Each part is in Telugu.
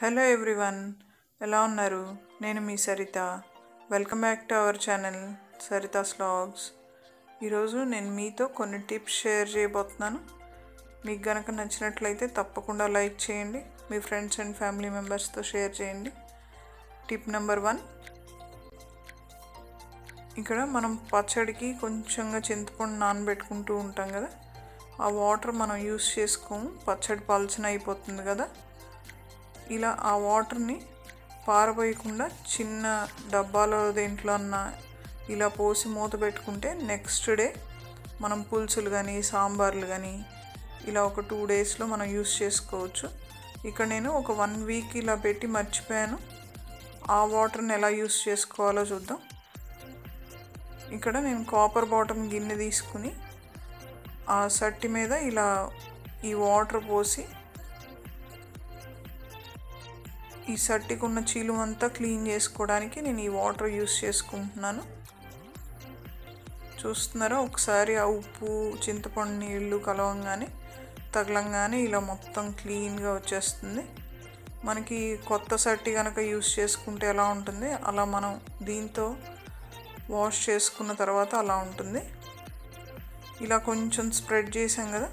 హలో ఎవ్రీవన్ ఎలా ఉన్నారు నేను మీ Saritha welcome back to our channel Saritha's vlogs ఈరోజు నేను మీతో కొన్ని టిప్స్ షేర్ చేయబోతున్నాను మీకు గనక నచ్చినట్లయితే తప్పకుండా లైక్ చేయండి మీ ఫ్రెండ్స్ అండ్ ఫ్యామిలీ మెంబర్స్తో షేర్ చేయండి టిప్ నెంబర్ వన్ ఇక్కడ మనం పచ్చడికి కొంచెంగా చింతపండు నానబెట్టుకుంటూ ఉంటాం కదా ఆ వాటర్ మనం యూస్ చేసుకోము పచ్చడి పలచన అయిపోతుంది కదా ఇలా ఆ వాటర్ని పారబోయకుండా చిన్న డబ్బాలో దేంట్లో అన్న ఇలా పోసి మూత పెట్టుకుంటే నెక్స్ట్ డే మనం పులుసులు కానీ సాంబార్లు కానీ ఇలా ఒక టూ డేస్లో మనం యూస్ చేసుకోవచ్చు ఇక్కడ నేను ఒక వన్ వీక్ ఇలా పెట్టి మర్చిపోయాను ఆ వాటర్ని ఎలా యూస్ చేసుకోవాలో చూద్దాం ఇక్కడ నేను కాపర్ బాటమ్ గిన్నె తీసుకుని ఆ సట్టి మీద ఇలా ఈ వాటర్ పోసి ఈ సట్టికి ఉన్న చీలు అంతా క్లీన్ చేసుకోవడానికి నేను ఈ వాటర్ యూస్ చేసుకుంటున్నాను చూస్తున్నారా ఒకసారి ఆ ఉప్పు చింతపండు నీళ్ళు కలవంగానే తగలంగానే ఇలా మొత్తం క్లీన్గా వచ్చేస్తుంది మనకి కొత్త సట్టి కనుక యూస్ చేసుకుంటే ఎలా ఉంటుంది అలా మనం దీంతో వాష్ చేసుకున్న తర్వాత అలా ఉంటుంది ఇలా కొంచెం స్ప్రెడ్ చేసాం కదా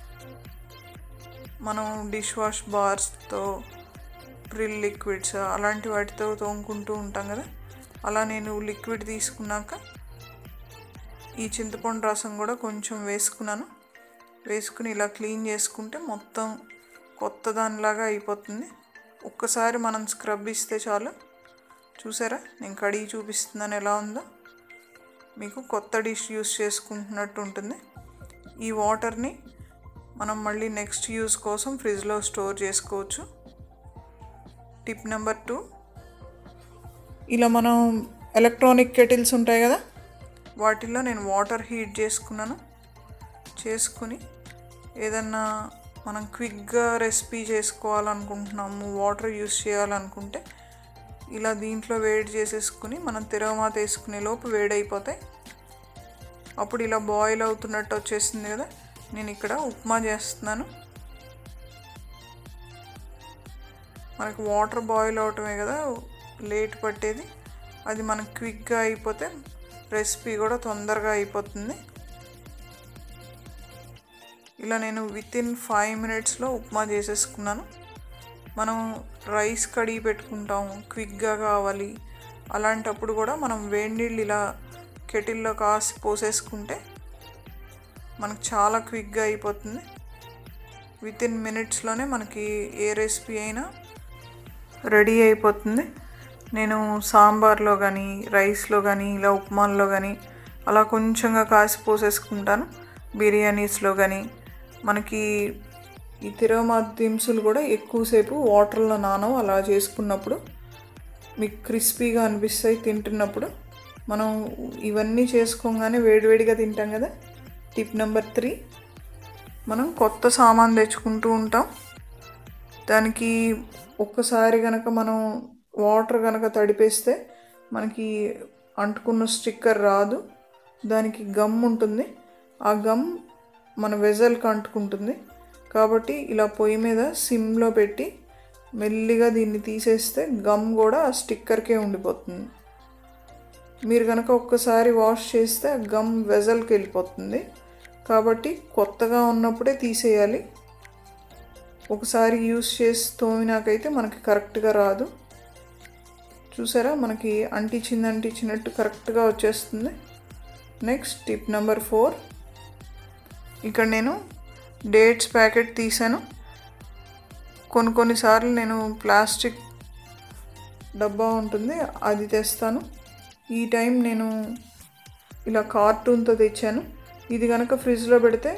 మనం డిష్ వాష్ బార్స్తో ప్రిల్ లిక్విడ్స్ అలాంటి వాటితో తోముకుంటూ ఉంటాం కదా అలా నేను లిక్విడ్ తీసుకున్నాక ఈ చింతపండు రసం కూడా కొంచెం వేసుకున్నాను వేసుకుని ఇలా క్లీన్ చేసుకుంటే మొత్తం కొత్త దానిలాగా అయిపోతుంది ఒక్కసారి మనం స్క్రబ్ ఇస్తే చాలు చూసారా నేను కడిగి చూపిస్తున్నాను ఎలా ఉందో మీకు కొత్త డిష్ యూస్ చేసుకుంటున్నట్టు ఉంటుంది ఈ వాటర్ని మనం మళ్ళీ నెక్స్ట్ యూస్ కోసం ఫ్రిడ్జ్లో స్టోర్ చేసుకోవచ్చు టిప్ నెంబర్ టూ ఇలా మనం ఎలక్ట్రానిక్ కెటిల్స్ ఉంటాయి కదా వాటిల్లో నేను వాటర్ హీట్ చేసుకున్నాను చేసుకుని ఏదన్నా మనం క్విక్గా రెసిపీ చేసుకోవాలనుకుంటున్నాము వాటర్ యూస్ చేయాలనుకుంటే ఇలా దీంట్లో వేడి చేసేసుకుని మనం తిరగమాత వేసుకునే లోపు వేడైపోతాయి అప్పుడు ఇలా బాయిల్ అవుతున్నట్టు వచ్చేసింది కదా నేను ఇక్కడ ఉప్మా చేస్తున్నాను మనకు వాటర్ బాయిల్ అవటమే కదా లేట్ పట్టేది అది మనకు క్విక్గా అయిపోతే రెసిపీ కూడా తొందరగా అయిపోతుంది ఇలా నేను విత్ ఇన్ ఫైవ్ మినిట్స్లో ఉప్మా చేసేసుకున్నాను మనం రైస్ కడిగి పెట్టుకుంటాము క్విక్గా కావాలి అలాంటప్పుడు కూడా మనం వేడి నీళ్ళు ఇలా కెటిల్లో కాసి పోసేసుకుంటే మనకు చాలా క్విక్గా అయిపోతుంది విత్ ఇన్ మినిట్స్లోనే మనకి ఏ రెసిపీ అయినా రెడీ అయిపోతుంది నేను సాంబార్లో కానీ రైస్లో కానీ ఇలా ఉప్మాల్లో కానీ అలా కొంచెంగా కాసి పోసేసుకుంటాను బిర్యానీస్లో కానీ మనకి ఈ తిరగమాత దినుసులు కూడా ఎక్కువసేపు వాటర్లో నానవు అలా చేసుకున్నప్పుడు మీకు క్రిస్పీగా అనిపిస్తాయి తింటున్నప్పుడు మనం ఇవన్నీ చేసుకోగానే వేడివేడిగా తింటాం కదా టిప్ నెంబర్ త్రీ మనం కొత్త సామాన్ తెచ్చుకుంటూ ఉంటాం దానికి ఒక్కసారి కనుక మనం వాటర్ కనుక తడిపేస్తే మనకి అంటుకున్న స్టిక్కర్ రాదు దానికి గమ్ ఉంటుంది ఆ గమ్ మన వెజల్కి అంటుకుంటుంది కాబట్టి ఇలా పొయ్యి మీద సిమ్లో పెట్టి మెల్లిగా దీన్ని తీసేస్తే గమ్ కూడా ఆ స్టిక్కర్కే ఉండిపోతుంది మీరు కనుక ఒక్కసారి వాష్ చేస్తే గమ్ వెజల్కి వెళ్ళిపోతుంది కాబట్టి కొత్తగా ఉన్నప్పుడే తీసేయాలి ఒకసారి యూస్ చేసి తోమినాకైతే మనకి కరెక్ట్గా రాదు చూసారా మనకి అంటించింది అంటించినట్టు కరెక్ట్గా వచ్చేస్తుంది నెక్స్ట్ టిప్ నెంబర్ ఫోర్ ఇక్కడ నేను డేట్స్ ప్యాకెట్ తీసాను కొన్ని కొన్నిసార్లు నేను ప్లాస్టిక్ డబ్బా ఉంటుంది అది తెస్తాను ఈ టైం నేను ఇలా కార్టూన్తో తెచ్చాను ఇది కనుక ఫ్రిడ్జ్లో పెడితే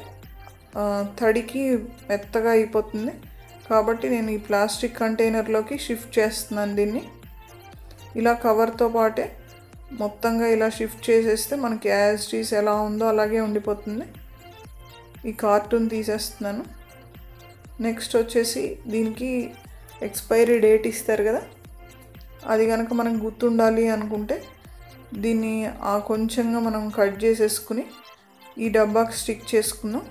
తడికి మెత్తగా అయిపోతుంది కాబట్టి నేను ఈ ప్లాస్టిక్ కంటైనర్లోకి షిఫ్ట్ చేస్తున్నాను దీన్ని ఇలా కవర్తో పాటే మొత్తంగా ఇలా షిఫ్ట్ చేసేస్తే మనకి యాజ్ టీస్ ఎలా ఉందో అలాగే ఉండిపోతుంది ఈ కార్టూన్ తీసేస్తున్నాను నెక్స్ట్ వచ్చేసి దీనికి ఎక్స్పైరీ డేట్ ఇస్తారు కదా అది కనుక మనకు గుర్తుండాలి అనుకుంటే దీన్ని ఆ కొంచెంగా మనం కట్ చేసేసుకుని ఈ డబ్బాకి స్టిక్ చేసుకున్నాం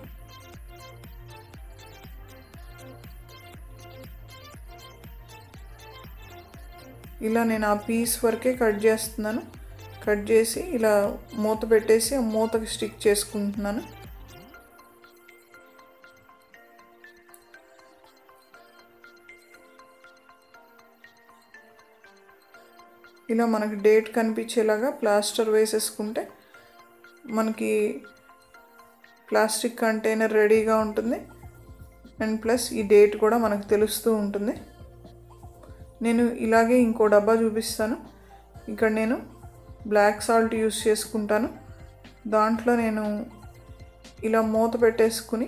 ఇలా నేను ఆ పీస్ వరకే కట్ చేస్తున్నాను కట్ చేసి ఇలా మూత పెట్టేసి ఆ మూతకి స్టిక్ చేసుకుంటున్నాను ఇలా మనకి డేట్ కనిపించేలాగా ప్లాస్టర్ వేసేసుకుంటే మనకి ప్లాస్టిక్ కంటైనర్ రెడీగా ఉంటుంది అండ్ ప్లస్ ఈ డేట్ కూడా మనకు తెలుస్తూ ఉంటుంది నేను ఇలాగే ఇంకో డబ్బా చూపిస్తాను ఇక్కడ నేను బ్లాక్ సాల్ట్ యూస్ చేసుకుంటాను దాంట్లో నేను ఇలా మూత పెట్టేసుకుని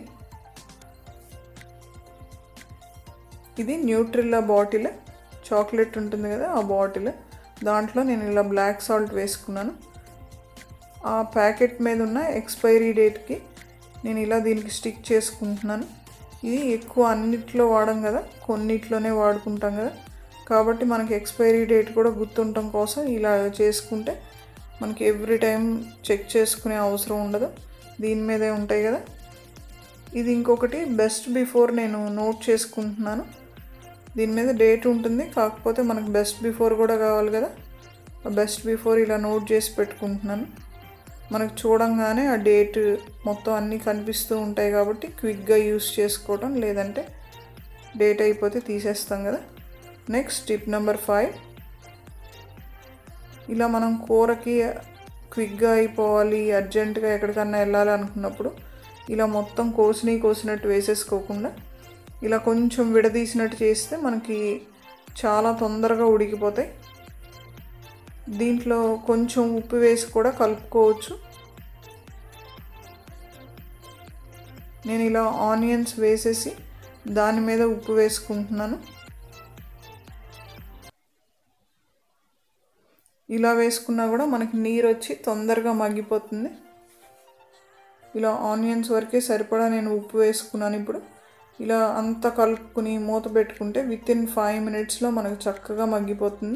ఇది న్యూట్రిల్లా బాటిల్ చాక్లెట్ ఉంటుంది కదా ఆ బాటిల్ దాంట్లో నేను ఇలా బ్లాక్ సాల్ట్ వేసుకున్నాను ఆ ప్యాకెట్ మీద ఉన్న ఎక్స్పైరీ డేట్కి నేను ఇలా దీనికి స్టిక్ చేసుకుంటున్నాను ఇది ఎక్కువ అన్నిట్లో వాడం కదా కొన్నిట్లోనే వాడుకుంటాం కదా కాబట్టి మనకి ఎక్స్పైరీ డేట్ కూడా గుర్తుండటం కోసం ఇలా చేసుకుంటే మనకి ఎవ్రీ టైం చెక్ చేసుకునే అవసరం ఉండదు దీని మీదే ఉంటాయి కదా ఇది ఇంకొకటి బెస్ట్ బిఫోర్ నేను నోట్ చేసుకుంటున్నాను దీని మీద డేట్ ఉంటుంది కాకపోతే మనకు బెస్ట్ బిఫోర్ కూడా కావాలి కదా బెస్ట్ బిఫోర్ ఇలా నోట్ చేసి పెట్టుకుంటున్నాను మనకు చూడంగానే ఆ డేట్ మొత్తం అన్నీ కనిపిస్తూ ఉంటాయి కాబట్టి క్విక్గా యూస్ చేసుకోవడం లేదంటే డేట్ అయిపోతే తీసేస్తాం కదా నెక్స్ట్ టిప్ నెంబర్ ఫైవ్ ఇలా మనం కూరకి క్విక్గా అయిపోవాలి అర్జెంటుగా ఎక్కడికన్నా వెళ్ళాలి అనుకున్నప్పుడు ఇలా మొత్తం కోసిని కోసినట్టు వేసేసుకోకుండా ఇలా కొంచెం విడదీసినట్టు చేస్తే మనకి చాలా తొందరగా ఉడికిపోతాయి దీంట్లో కొంచెం ఉప్పు వేసి కూడా కలుపుకోవచ్చు నేను ఇలా ఆనియన్స్ వేసేసి దాని మీద ఉప్పు వేసుకుంటున్నాను ఇలా వేసుకున్నా కూడా మనకి నీరు వచ్చి తొందరగా మగ్గిపోతుంది ఇలా ఆనియన్స్ వరకే సరిపడా నేను ఉప్పు వేసుకున్నాను ఇప్పుడు ఇలా అంతా కలుపుకుని మూత పెట్టుకుంటే విత్ ఇన్ ఫైవ్ మినిట్స్లో మనకు చక్కగా మగ్గిపోతుంది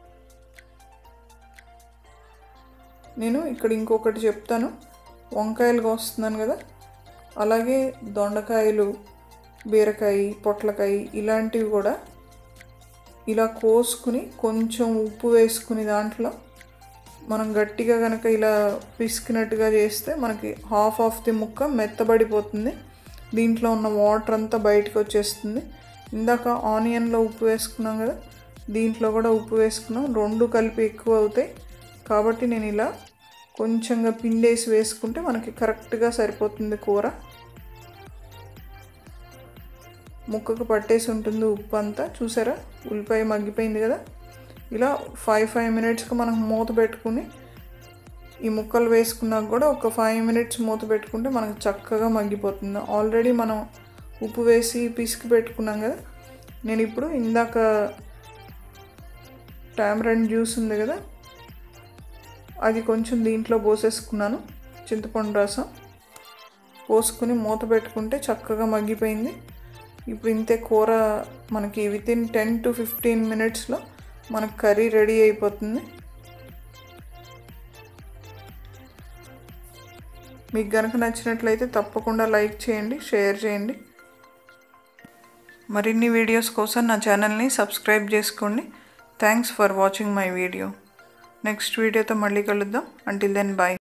నేను ఇక్కడ ఇంకొకటి చెప్తాను వంకాయలు కోస్తున్నాను కదా అలాగే దొండకాయలు బీరకాయ పొట్లకాయ ఇలాంటివి కూడా ఇలా కోసుకుని కొంచెం ఉప్పు వేసుకుని దాంట్లో మనం గట్టిగా కనుక ఇలా పిసికినట్టుగా చేస్తే మనకి హాఫ్ ఆఫ్ ది ముక్క మెత్తబడిపోతుంది దీంట్లో ఉన్న వాటర్ అంతా బయటకు వచ్చేస్తుంది ఇందాక ఆనియన్లో ఉప్పు వేసుకున్నాం కదా దీంట్లో కూడా ఉప్పు వేసుకున్నాం రెండు కలిపి ఎక్కువ అవుతాయి కాబట్టి నేను ఇలా కొంచెంగా పిండేసి వేసుకుంటే మనకి కరెక్ట్గా సరిపోతుంది కూర ముక్కకు పట్టేసి ఉంటుంది ఉప్పు అంతా చూసారా ఉల్లిపాయ మగ్గిపోయింది కదా ఇలా ఫైవ్ ఫైవ్ మినిట్స్కి మనం మూత పెట్టుకుని ఈ ముక్కలు వేసుకున్నాక కూడా ఒక ఫైవ్ మినిట్స్ మూత పెట్టుకుంటే మనకు చక్కగా మగ్గిపోతుంది ఆల్రెడీ మనం ఉప్పు వేసి పిసికి పెట్టుకున్నాం కదా నేను ఇప్పుడు ఇందాక టామరన్ జ్యూస్ ఉంది కదా అది కొంచెం దీంట్లో పోసేసుకున్నాను చింతపండు రసం పోసుకుని మూత పెట్టుకుంటే చక్కగా మగ్గిపోయింది ఇప్పుడు ఇంతే కూర మనకి with in ten to fifteen మినిట్స్లో మనకు కర్రీ రెడీ అయిపోతుంది మీకు కనుక నచ్చినట్లయితే తప్పకుండా లైక్ చేయండి షేర్ చేయండి మరిన్ని వీడియోస్ కోసం నా ఛానల్ని సబ్స్క్రైబ్ చేసుకోండి thanks for watching my video next వీడియోతో మళ్ళీ కలుద్దాం అంటిల్ దెన్ బాయ్